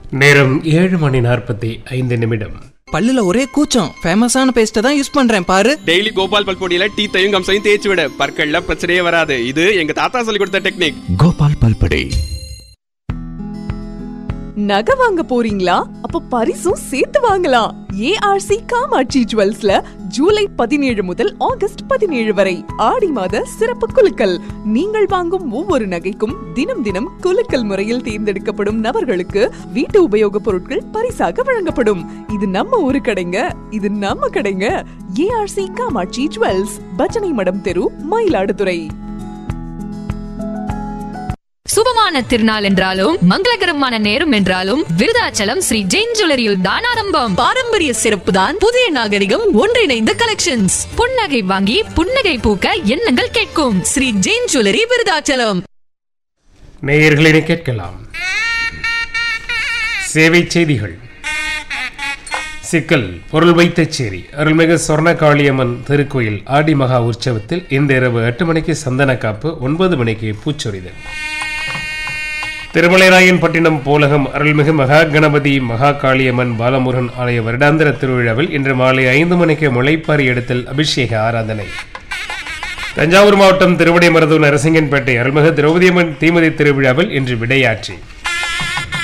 நேரம் ஏழு மணி நாற்பத்தி ஐந்து நிமிடம் பல்லுல ஒரே கூச்சம் ஃபேமஸான பேஸ்ட்டை தான் யூஸ் பண்றேன் பாரு டெய்லி கோபால் பல்பொடியில டீத்தையும் கம்சையும் தேய்ச்சி விட பற்கள்ல பிரச்சனையே வராது இது எங்க தாத்தா சொல்லி கொடுத்த டெக்னிக் கோபால் பல்படே நகை வாங்க போறீங்களா அப்ப பரிசும் சேர்த்து வாங்கலாம் ஏஆர்சி காமாட்சி ஜுவல்ஸ்ல ஜூலை பதினேழு முதல் ஆகஸ்ட் பதினேழு வரை ஆடி மாத சிறப்பு குலுக்கல் நீங்கள் வாங்கும் ஒவ்வொரு நகைக்கும் தினம் தினம் குலுக்கல் முறையில் தேர்ந்தெடுக்கப்படும் நபர்களுக்கு வீட்டு உபயோகப் பொருட்கள் பரிசாக வழங்கப்படும் இது நம்ம ஊரு கடைங்க இது நம்ம கடைங்க ஏஆர்சி காமாட்சி ஜுவல்ஸ் பஜனை மடம் தெரு மயிலாடுதுறை சுபமான திருநாள் என்றாலும் மங்களகரமான நேரம் என்றாலும் விருதாச்சலம் ஸ்ரீ ஜெயின் ஜுவல்லரியில் தான் ஆரம்பம் பாரம்பரிய சிறப்பு தான் புதிய நாகரிகம் ஒன்றிணைந்த கலெக்ஷன்ஸ் புன்னகை வாங்கி புன்னகை பூக்க எண்ணங்கள் கேட்கும் ஸ்ரீ ஜெயின் ஜுவல்லரி விருதாச்சலம் நேயர்களினை கேட்கலாம் சேவை செய்திகள் சிக்கல் பொருள் வைத்தச்சேரி அருள்மிகு சொர்ணகாளியம்மன் திருக்கோயில் ஆடி மகா உற்சவத்தில் இந்த இரவு எட்டு மணிக்கு சந்தன காப்பு ஒன்பது மணிக்கு பூச்சொரிதல் திருமலைராயன்பட்டினம் போலகம் அருள்மிகு மகா கணபதி மகா காளியம்மன் பாலமுருகன் ஆலய வருடாந்திர திருவிழாவில் இன்று மாலை ஐந்து மணிக்கு முளைப்பாரி எடுத்தல் அபிஷேக ஆராதனை தஞ்சாவூர் மாவட்டம் திருவடிமருதூர் நரசிங்கன்பேட்டை அருள்மிகு திரௌபதியம்மன் தீமதி திருவிழாவில் இன்று விடையாற்றி